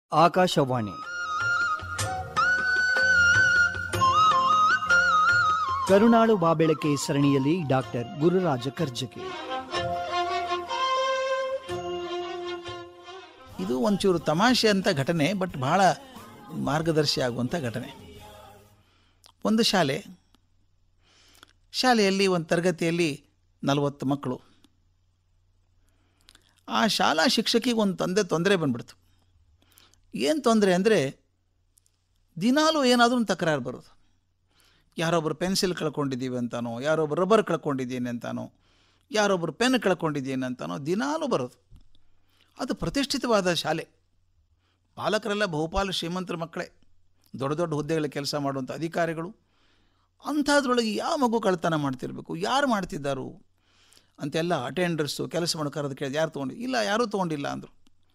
ಆಕಾಶವಾಣಿ ಕರುಣಾಳು ಬಾಬೆಳಕೆ ಸರಣಿಯಲ್ಲಿ ಡಾಕ್ಟರ್ ಗುರುರಾಜ ಕರ್ಜಗಿ ಇದು ಒಂಚೂರು ತಮಾಷೆ ಅಂತ ಘಟನೆ ಬಟ್ ಬಹಳ ಮಾರ್ಗದರ್ಶಿ ಆಗುವಂಥ ಘಟನೆ ಒಂದು ಶಾಲೆ ಶಾಲೆಯಲ್ಲಿ ಒಂದು ತರಗತಿಯಲ್ಲಿ ನಲವತ್ತು ಮಕ್ಕಳು ಆ ಶಾಲಾ ಶಿಕ್ಷಕಿಗೆ ಒಂದು ತಂದೆ ತೊಂದರೆ ಬಂದ್ಬಿಡ್ತು ಏನು ತೊಂದರೆ ಅಂದರೆ ದಿನಾಲೂ ಏನಾದರೂ ಒಂದು ತಕರಾರು ಬರೋದು ಯಾರೊಬ್ಬರು ಪೆನ್ಸಿಲ್ ಕಳ್ಕೊಂಡಿದ್ದೀವಿ ಅಂತಾನೋ ಯಾರೊಬ್ಬರು ರಬ್ಬರ್ ಕಳ್ಕೊಂಡಿದ್ದೀನಿ ಅಂತಾನೋ ಯಾರೊಬ್ಬರು ಪೆನ್ ಕಳ್ಕೊಂಡಿದ್ದೀನಿ ಅಂತಾನೋ ದಿನಾಲೂ ಬರೋದು ಅದು ಪ್ರತಿಷ್ಠಿತವಾದ ಶಾಲೆ ಪಾಲಕರೆಲ್ಲ ಬಹುಪಾಲು ಶ್ರೀಮಂತರ ಮಕ್ಕಳೇ ದೊಡ್ಡ ದೊಡ್ಡ ಹುದ್ದೆಗಳ ಕೆಲಸ ಮಾಡುವಂಥ ಅಧಿಕಾರಿಗಳು ಅಂಥದ್ರೊಳಗೆ ಯಾವ ಮಗು ಕಳ್ತನ ಮಾಡ್ತಿರ್ಬೇಕು ಯಾರು ಮಾಡ್ತಿದ್ದಾರು ಅಂತೆಲ್ಲ ಅಟೆಂಡರ್ಸು ಕೆಲಸ ಮಾಡೋ ಕರೆದು ಕೇಳಿದ ಯಾರು ತೊಗೊಂಡು ಇಲ್ಲ ಯಾರೂ ತೊಗೊಂಡಿಲ್ಲ ಅಂದರು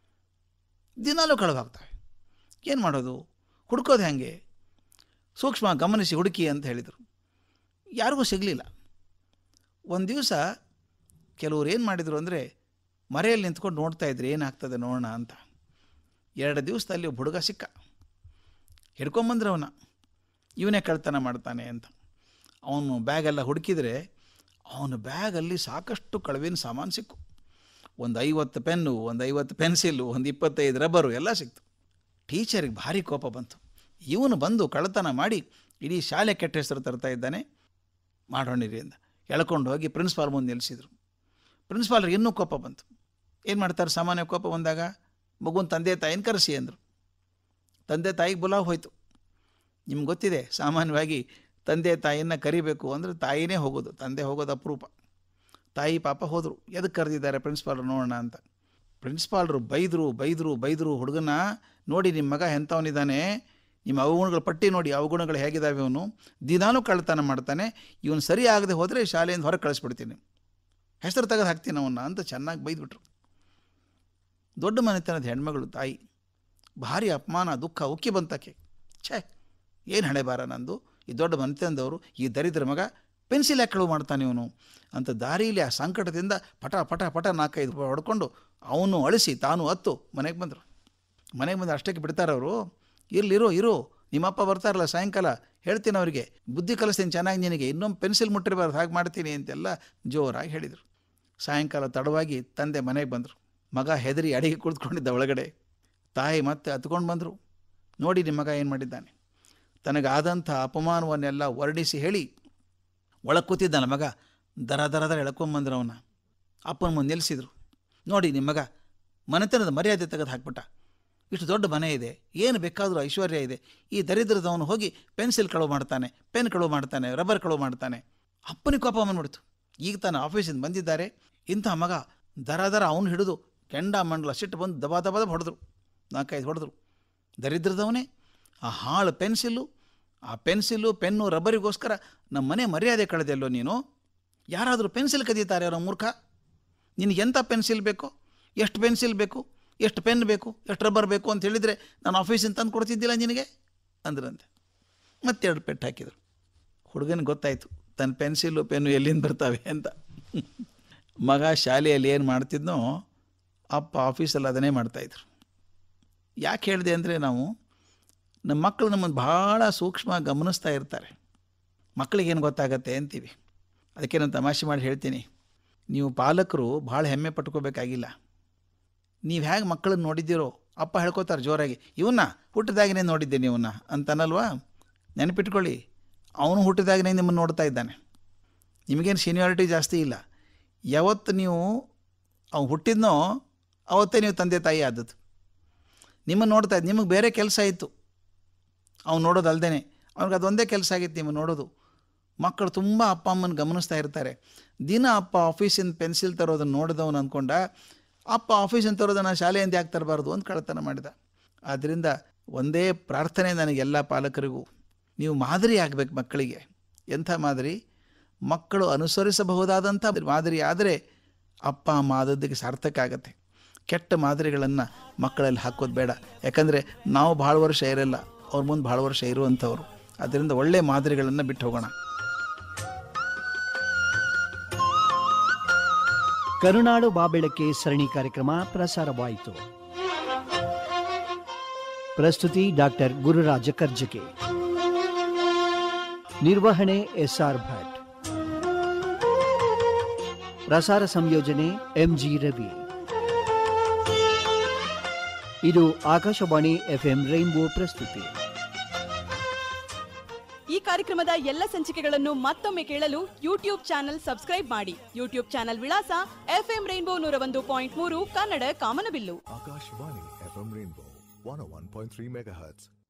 ದಿನಾಲೂ ಕಳೆದಾಗ್ತವೆ ಏನು ಮಾಡೋದು ಹುಡ್ಕೋದು ಹೆಂಗೆ ಸೂಕ್ಷ್ಮ ಗಮನಿಸಿ ಹುಡುಕಿ ಅಂತ ಹೇಳಿದರು ಯಾರಿಗೂ ಸಿಗಲಿಲ್ಲ ಒಂದು ದಿವಸ ಕೆಲವ್ರು ಏನು ಮಾಡಿದರು ಅಂದರೆ ಮರೆಯಲ್ಲಿ ನಿಂತ್ಕೊಂಡು ನೋಡ್ತಾ ಇದ್ರು ಏನಾಗ್ತದೆ ನೋಡೋಣ ಅಂತ ಎರಡು ದಿವಸದಲ್ಲಿ ಒಬ್ಬ ಹುಡುಗ ಸಿಕ್ಕ ಹಿಡ್ಕೊಂಬಂದ್ರೆ ಅವನ ಇವನೇ ಕಳ್ತನ ಮಾಡ್ತಾನೆ ಅಂತ ಅವನು ಬ್ಯಾಗೆಲ್ಲ ಹುಡುಕಿದರೆ ಅವನ ಬ್ಯಾಗಲ್ಲಿ ಸಾಕಷ್ಟು ಕಳವಿನ ಸಾಮಾನು ಸಿಕ್ಕು ಒಂದು ಐವತ್ತು ಪೆನ್ನು ಒಂದು ಐವತ್ತು ಪೆನ್ಸಿಲ್ಲು ಒಂದು ಇಪ್ಪತ್ತೈದು ರಬ್ಬರು ಎಲ್ಲ ಸಿಕ್ತು ಟೀಚರಿಗೆ ಭಾರಿ ಕೋಪ ಬಂತು ಇವನು ಬಂದು ಕಳ್ಳತನ ಮಾಡಿ ಇಡೀ ಶಾಲೆ ಕೆಟ್ಟ ಹೆಸರು ತರ್ತಾ ಇದ್ದಾನೆ ಮಾಡೋಣಿರಿ ಅಂತ ಎಳ್ಕೊಂಡು ಹೋಗಿ ಪ್ರಿನ್ಸಿಪಾಲ್ ಮುಂದೆ ನಿಲ್ಲಿಸಿದ್ರು ಪ್ರಿನ್ಸಿಪಾಲ್ರಿಗೆ ಇನ್ನೂ ಕೋಪ ಬಂತು ಏನು ಮಾಡ್ತಾರೆ ಸಾಮಾನ್ಯ ಕೋಪ ಬಂದಾಗ ಮಗುನ ತಂದೆ ತಾಯಿನ ಕರೆಸಿ ಅಂದರು ತಂದೆ ತಾಯಿಗೆ ಬುಲಾವ್ ಹೋಯ್ತು ನಿಮ್ಗೆ ಗೊತ್ತಿದೆ ಸಾಮಾನ್ಯವಾಗಿ ತಂದೆ ತಾಯಿಯನ್ನು ಕರಿಬೇಕು ಅಂದರೆ ತಾಯಿನೇ ಹೋಗೋದು ತಂದೆ ಹೋಗೋದು ಅಪರೂಪ ತಾಯಿ ಪಾಪ ಹೋದರು ಎದಕ್ಕೆ ಕರೆದಿದ್ದಾರೆ ಪ್ರಿನ್ಸಿಪಾಲ್ರು ನೋಡೋಣ ಅಂತ ಪ್ರಿನ್ಸಿಪಾಲ್ರು ಬೈದರು ಬೈದರು ಬೈದರು ಹುಡುಗನ ನೋಡಿ ನಿಮ್ಮ ಮಗ ಎಂಥವನಿದ್ದಾನೆ ನಿಮ್ಮ ಅವಗುಣಗಳ ಪಟ್ಟಿ ನೋಡಿ ಅವಗುಣಗಳು ಹೇಗಿದ್ದಾವೆ ಅವನು ದಿನಾಲೂ ಕಳ್ಳತನ ಮಾಡ್ತಾನೆ ಇವನು ಸರಿ ಆಗದೆ ಹೋದರೆ ಶಾಲೆಯಿಂದ ಹೊರಗೆ ಕಳಿಸ್ಬಿಡ್ತೀನಿ ಹೆಸರು ತೆಗೆದು ಹಾಕ್ತೀನಿ ಅವನ್ನ ಅಂತ ಚೆನ್ನಾಗಿ ಬೈದ್ಬಿಟ್ರು ದೊಡ್ಡ ಮನೆತನದ ಹೆಣ್ಮಗಳು ತಾಯಿ ಭಾರಿ ಅಪಮಾನ ದುಃಖ ಉಕ್ಕಿ ಬಂತಕ್ಕೆ ಛೇ ಏನು ಹಣೆ ಬಾರ ನಂದು ಈ ದೊಡ್ಡ ಮನೆತನದವರು ಈ ದರಿದ್ರ ಮಗ ಪೆನ್ಸಿಲ್ ಯಾಕೆ ಕಳುವು ಮಾಡ್ತಾನೆ ಇವನು ಅಂತ ದಾರಿಯಲ್ಲಿ ಆ ಸಂಕಟದಿಂದ ಪಟ ಪಟ ಪಟ ನಾಲ್ಕೈದು ಹೊಡ್ಕೊಂಡು ಅವನು ಅಳಿಸಿ ತಾನು ಹತ್ತು ಮನೆಗೆ ಬಂದರು ಮನೆಗೆ ಬಂದು ಅಷ್ಟಕ್ಕೆ ಬಿಡ್ತಾರವರು ಇರ್ಲಿರೋ ಇರು ನಿಮ್ಮಪ್ಪ ಬರ್ತಾರಲ್ಲ ಸಾಯಂಕಾಲ ಹೇಳ್ತೀನಿ ಅವರಿಗೆ ಬುದ್ಧಿ ಕಲಿಸ್ತೀನಿ ಚೆನ್ನಾಗಿ ನಿನಗೆ ಇನ್ನೊಮ್ಮೆ ಪೆನ್ಸಿಲ್ ಮುಟ್ಟಿರಬಾರ್ದು ಹಾಗೆ ಮಾಡ್ತೀನಿ ಅಂತೆಲ್ಲ ಜೋರಾಗಿ ಹೇಳಿದರು ಸಾಯಂಕಾಲ ತಡವಾಗಿ ತಂದೆ ಮನೆಗೆ ಬಂದರು ಮಗ ಹೆದರಿ ಅಡಿಗೆ ಕುಳಿತುಕೊಂಡಿದ್ದ ಒಳಗಡೆ ತಾಯಿ ಮತ್ತೆ ಹತ್ಕೊಂಡು ಬಂದರು ನೋಡಿ ನಿಮ್ಮ ಮಗ ಏನು ಮಾಡಿದ್ದಾನೆ ತನಗಾದಂಥ ಅಪಮಾನವನ್ನೆಲ್ಲ ವರ್ಣಿಸಿ ಹೇಳಿ ಒಳಗೆ ಕೂತಿದ್ದಾನ ಮಗ ದರ ದರ ದರ ಎಳ್ಕೊಂಬಂದ್ರು ಅವನ ಅಪ್ಪನ ಮುಂದೆ ನಿಲ್ಲಿಸಿದ್ರು ನೋಡಿ ನಿಮ್ಮ ಮಗ ಮನೆತನದ ಮರ್ಯಾದೆ ತೆಗೆದು ಹಾಕ್ಬಿಟ್ಟ ಇಷ್ಟು ದೊಡ್ಡ ಮನೆ ಇದೆ ಏನು ಬೇಕಾದರೂ ಐಶ್ವರ್ಯ ಇದೆ ಈ ದರಿದ್ರದವನು ಹೋಗಿ ಪೆನ್ಸಿಲ್ ಕಳುವು ಮಾಡ್ತಾನೆ ಪೆನ್ ಕಳುವು ಮಾಡ್ತಾನೆ ರಬ್ಬರ್ ಕಳುವು ಮಾಡ್ತಾನೆ ಅಪ್ಪನಿಗೆ ಕೋಪ ಬಂದ್ಬಿಡ್ತು ಈಗ ತಾನು ಆಫೀಸಿಂದ ಬಂದಿದ್ದಾರೆ ಇಂಥ ಮಗ ದರ ದರ ಅವನು ಹಿಡಿದು ಕೆಂಡ ಮಂಡಲ ಸಿಟ್ಟು ಬಂದು ದಬಾ ದಬಾ ದಬ ಹೊಡೆದ್ರು ನಾಲ್ಕೈದು ಹೊಡೆದ್ರು ದರಿದ್ರದವನೇ ಆ ಹಾಳು ಪೆನ್ಸಿಲ್ಲು ಆ ಪೆನ್ಸಿಲ್ಲು ಪೆನ್ನು ರಬ್ಬರಿಗೋಸ್ಕರ ನಮ್ಮ ಮನೆ ಮರ್ಯಾದೆ ಕಳೆದೆಲ್ಲೋ ನೀನು ಯಾರಾದರೂ ಪೆನ್ಸಿಲ್ ಕದೀತಾರೆ ಅವರ ಮೂರ್ಖ ನಿನಗೆ ಎಂಥ ಪೆನ್ಸಿಲ್ ಬೇಕು ಎಷ್ಟು ಪೆನ್ಸಿಲ್ ಬೇಕು ಎಷ್ಟು ಪೆನ್ ಬೇಕು ಎಷ್ಟು ರಬ್ಬರ್ ಬೇಕು ಅಂತ ಹೇಳಿದರೆ ನಾನು ಆಫೀಸಿಂದ ತಂದು ಕೊಡ್ತಿದ್ದಿಲ್ಲ ನಿನಗೆ ಅಂದ್ರಂತೆ ಮತ್ತೆರಡು ಪೆಟ್ಟು ಹಾಕಿದರು ಹುಡುಗನಿಗೆ ಗೊತ್ತಾಯಿತು ತನ್ನ ಪೆನ್ಸಿಲ್ಲು ಪೆನ್ನು ಎಲ್ಲಿಂದ ಬರ್ತಾವೆ ಅಂತ ಮಗ ಶಾಲೆಯಲ್ಲಿ ಏನು ಮಾಡ್ತಿದ್ನೋ ಅಪ್ಪ ಆಫೀಸಲ್ಲಿ ಅದನ್ನೇ ಮಾಡ್ತಾಯಿದ್ರು ಯಾಕೆ ಹೇಳಿದೆ ಅಂದರೆ ನಾವು ನಮ್ಮ ಮಕ್ಕಳು ನಮ್ಮನ್ನು ಭಾಳ ಸೂಕ್ಷ್ಮ ಗಮನಿಸ್ತಾ ಇರ್ತಾರೆ ಮಕ್ಕಳಿಗೇನು ಗೊತ್ತಾಗತ್ತೆ ಅಂತೀವಿ ಅದಕ್ಕೆ ನಾನು ತಮಾಷೆ ಮಾಡಿ ಹೇಳ್ತೀನಿ ನೀವು ಪಾಲಕರು ಭಾಳ ಹೆಮ್ಮೆ ಪಟ್ಕೋಬೇಕಾಗಿಲ್ಲ ನೀವು ಹೇಗೆ ಮಕ್ಕಳನ್ನ ನೋಡಿದ್ದೀರೋ ಅಪ್ಪ ಹೇಳ್ಕೊತಾರೆ ಜೋರಾಗಿ ಇವನ್ನ ಹುಟ್ಟಿದಾಗನೇ ನೋಡಿದ್ದೆ ಇವನ್ನ ಅಂತನಲ್ವಾ ನೆನಪಿಟ್ಕೊಳ್ಳಿ ಅವನು ಹುಟ್ಟಿದಾಗನೇ ನಿಮ್ಮನ್ನು ನೋಡ್ತಾ ಇದ್ದಾನೆ ನಿಮಗೇನು ಸೀನಿಯಾರಿಟಿ ಜಾಸ್ತಿ ಇಲ್ಲ ಯಾವತ್ತು ನೀವು ಅವ್ನು ಹುಟ್ಟಿದ್ನೋ ಅವತ್ತೇ ನೀವು ತಂದೆ ತಾಯಿ ಆದದ್ದು ನಿಮ್ಮನ್ನು ನೋಡ್ತಾ ಇದ್ದು ನಿಮಗೆ ಬೇರೆ ಕೆಲಸ ಇತ್ತು ಅವ್ನು ನೋಡೋದು ಅಲ್ದೇ ಅವ್ನಿಗೆ ಅದೊಂದೇ ಕೆಲಸ ಆಗಿತ್ತು ನಿಮಗೆ ನೋಡೋದು ಮಕ್ಕಳು ತುಂಬ ಅಪ್ಪ ಅಮ್ಮನ ಗಮನಿಸ್ತಾ ಇರ್ತಾರೆ ದಿನ ಅಪ್ಪ ಆಫೀಸಿಂದ ಪೆನ್ಸಿಲ್ ತರೋದನ್ನು ನೋಡಿದವನು ಅಂದ್ಕೊಂಡ ಅಪ್ಪ ಆಫೀಸಿಂದ ತರೋದನ್ನು ಶಾಲೆಯಿಂದ ಯಾಕೆ ತರಬಾರ್ದು ಅಂತ ಕಳ್ತನ ಮಾಡಿದ ಆದ್ದರಿಂದ ಒಂದೇ ಪ್ರಾರ್ಥನೆ ನನಗೆಲ್ಲ ಪಾಲಕರಿಗೂ ನೀವು ಮಾದರಿ ಆಗಬೇಕು ಮಕ್ಕಳಿಗೆ ಎಂಥ ಮಾದರಿ ಮಕ್ಕಳು ಅನುಸರಿಸಬಹುದಾದಂಥ ಮಾದರಿ ಆದರೆ ಅಪ್ಪ ಅಮ್ಮ ಆದದ್ದಕ್ಕೆ ಸಾರ್ಥಕ ಆಗತ್ತೆ ಕೆಟ್ಟ ಮಾದರಿಗಳನ್ನು ಮಕ್ಕಳಲ್ಲಿ ಹಾಕೋದು ಬೇಡ ಯಾಕಂದರೆ ನಾವು ಭಾಳ ವರ್ಷ ಇರಲ್ಲ ಅವ್ರ ಮುಂದೆ ಭಾಳ ವರ್ಷ ಇರುವಂಥವ್ರು ಅದರಿಂದ ಒಳ್ಳೆಯ ಮಾದರಿಗಳನ್ನು ಬಿಟ್ಟು ಹೋಗೋಣ ಕರುನಾಡು ಬಾಬೆಳಕೆ ಸರಣಿ ಕಾರ್ಯಕ್ರಮ ಪ್ರಸಾರವಾಯಿತು ಪ್ರಸ್ತುತಿ ಡಾಕ್ಟರ್ ಗುರುರಾಜ ಕರ್ಜಕೆ ನಿರ್ವಹಣೆ ಎಸ್ಆರ್ ಭಟ್ ಪ್ರಸಾರ ಸಂಯೋಜನೆ ಎಂಜಿ ರವಿ ಇದು ಆಕಾಶವಾಣಿ ಎಫ್ಎಂ ರೈನ್ಬೋ ಪ್ರಸ್ತುತಿ ಈ ಕಾರ್ಯಕ್ರಮದ ಎಲ್ಲ ಸಂಚಿಕೆಗಳನ್ನು ಮತ್ತೊಮ್ಮೆ ಕೇಳಲು ಯೂಟ್ಯೂಬ್ ಚಾನೆಲ್ ಸಬ್ಸ್ಕ್ರೈಬ್ ಮಾಡಿ ಯೂಟ್ಯೂಬ್ ಚಾನೆಲ್ ವಿಳಾಸ ಎಫ್ಎಂ ರೈನ್ಬೋ ನೂರ ಒಂದು ಪಾಯಿಂಟ್ ಮೂರು ಕನ್ನಡ ಕಾಮನಬಿಲ್ಲು Akashvani FM Rainbow 101.3 MHz.